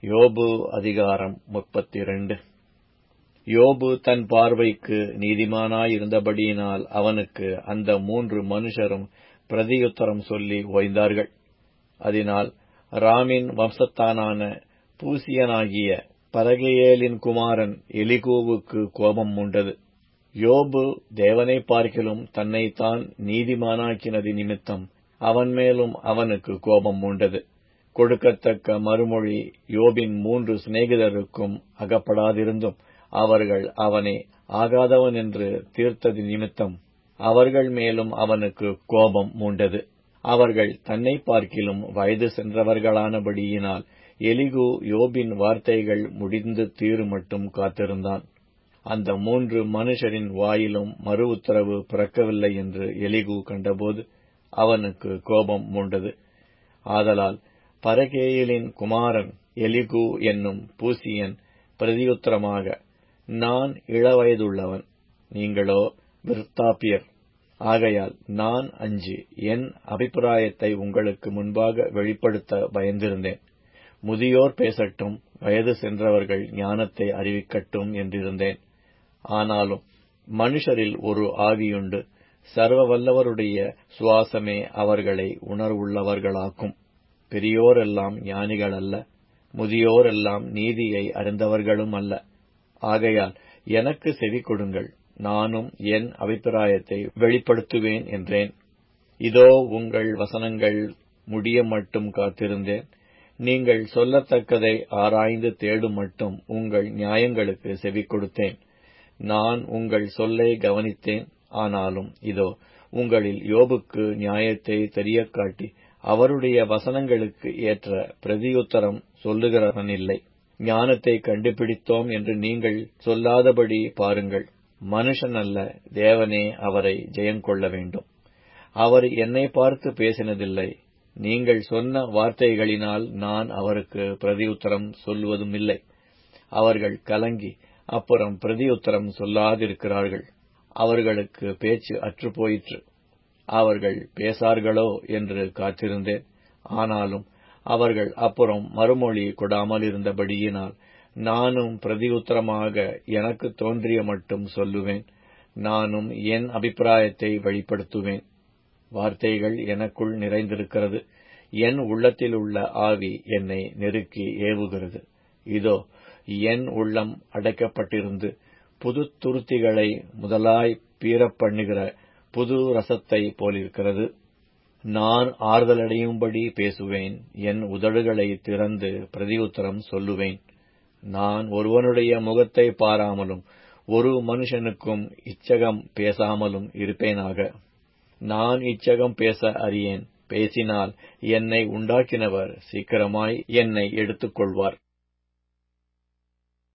யோபு அதிகாரம் முப்பத்திரண்டு யோபு தன் பார்வைக்கு நீதிமானாயிருந்தபடியினால் அவனுக்கு அந்த மூன்று மனுஷரும் பிரதியுத்தரம் சொல்லி ஓய்ந்தார்கள் அதனால் ராமின் வம்சத்தானான பூசியனாகிய பரகெயேலின் குமாரன் எலிகூவுக்கு கோபம் உண்டது யோபு தேவனைப் பார்க்கிலும் தன்னைத்தான் நீதிமானாக்கினது நிமித்தம் அவன் மேலும் அவனுக்கு கோபம் உண்டது கொடுக்கத்தக்க மறுமொழி யோபின் மூன்று சிநேகிதருக்கும் அகப்படாதிருந்தும் அவர்கள் அவனை ஆகாதவன் என்று தீர்த்தது நிமித்தம் அவர்கள் மேலும் அவனுக்கு கோபம் மூண்டது அவர்கள் தன்னை பார்க்கிலும் வயது சென்றவர்களானபடியினால் எலிகு யோபின் வார்த்தைகள் முடிந்து தீரு மட்டும் காத்திருந்தான் அந்த மூன்று மனுஷரின் வாயிலும் மறு உத்தரவு பிறக்கவில்லை என்று எலிகு கண்டபோது அவனுக்கு கோபம் மூண்டது ஆதலால் பரகேயலின் குமாரன் எலிகு என்னும் பூசியன் பிரதியுத்தரமாக நான் இளவயதுள்ளவன் நீங்களோ விருத்தாப்பியர் ஆகையால் நான் அஞ்சு என் அபிப்பிராயத்தை உங்களுக்கு முன்பாக வெளிப்படுத்த பயந்திருந்தேன் முதியோர் பேசட்டும் வயது சென்றவர்கள் ஞானத்தை அறிவிக்கட்டும் என்றிருந்தேன் ஆனாலும் மனுஷரில் ஒரு ஆவியுண்டு சர்வ வல்லவருடைய சுவாசமே அவர்களை உணர்வுள்ளவர்களாக்கும் பெரியோரெல்லாம் ஞானிகள் அல்ல முதியோரெல்லாம் நீதியை அறிந்தவர்களும் அல்ல ஆகையால் எனக்கு செவி கொடுங்கள் நானும் என் அபிப்பிராயத்தை வெளிப்படுத்துவேன் என்றேன் இதோ உங்கள் வசனங்கள் முடிய மட்டும் காத்திருந்தேன் நீங்கள் சொல்லத்தக்கதை ஆராய்ந்து தேடும் மட்டும் உங்கள் நியாயங்களுக்கு செவி கொடுத்தேன் நான் உங்கள் சொல்லை கவனித்தேன் ஆனாலும் இதோ உங்களில் யோபுக்கு நியாயத்தை தெரியக் காட்டி அவருடைய வசனங்களுக்கு ஏற்ற பிரதியுத்தரம் சொல்லுகிறவனில்லை ஞானத்தை கண்டுபிடித்தோம் என்று நீங்கள் சொல்லாதபடி பாருங்கள் மனுஷன் அல்ல தேவனே அவரை ஜெயங்கொள்ள வேண்டும் அவர் என்னை பார்த்து பேசினதில்லை நீங்கள் சொன்ன வார்த்தைகளினால் நான் அவருக்கு பிரதியுத்தரம் சொல்வதுமில்லை அவர்கள் கலங்கி அப்புறம் பிரதியுத்தரம் சொல்லாதிருக்கிறார்கள் அவர்களுக்கு பேச்சு அற்றுப்போயிற்று அவர்கள் பேசார்களோ என்று காத்திருந்தேன் ஆனாலும் அவர்கள் அப்புறம் மறுமொழி கொடாமல் இருந்தபடியினால் நானும் பிரதியுத்தரமாக எனக்கு தோன்றிய மட்டும் சொல்லுவேன் நானும் என் அபிப்பிராயத்தை வெளிப்படுத்துவேன் வார்த்தைகள் எனக்குள் நிறைந்திருக்கிறது என் உள்ளத்தில் உள்ள ஆவி என்னை நெருக்கி ஏவுகிறது இதோ என் உள்ளம் அடைக்கப்பட்டிருந்து புது துருத்திகளை முதலாய் பீரப்பண்ணுகிற புது ரசத்தை போலிருக்கிறது நான் ஆறுதலடையும்படி பேசுவேன் என் உதடுகளை திறந்து பிரதியுத்தரம் சொல்லுவேன் நான் ஒருவனுடைய முகத்தை பாராமலும் ஒரு மனுஷனுக்கும் இச்சகம் பேசாமலும் இருப்பேனாக நான் இச்சகம் பேச அறியேன் பேசினால் என்னை உண்டாக்கினவர் சீக்கிரமாய் என்னை எடுத்துக்கொள்வார்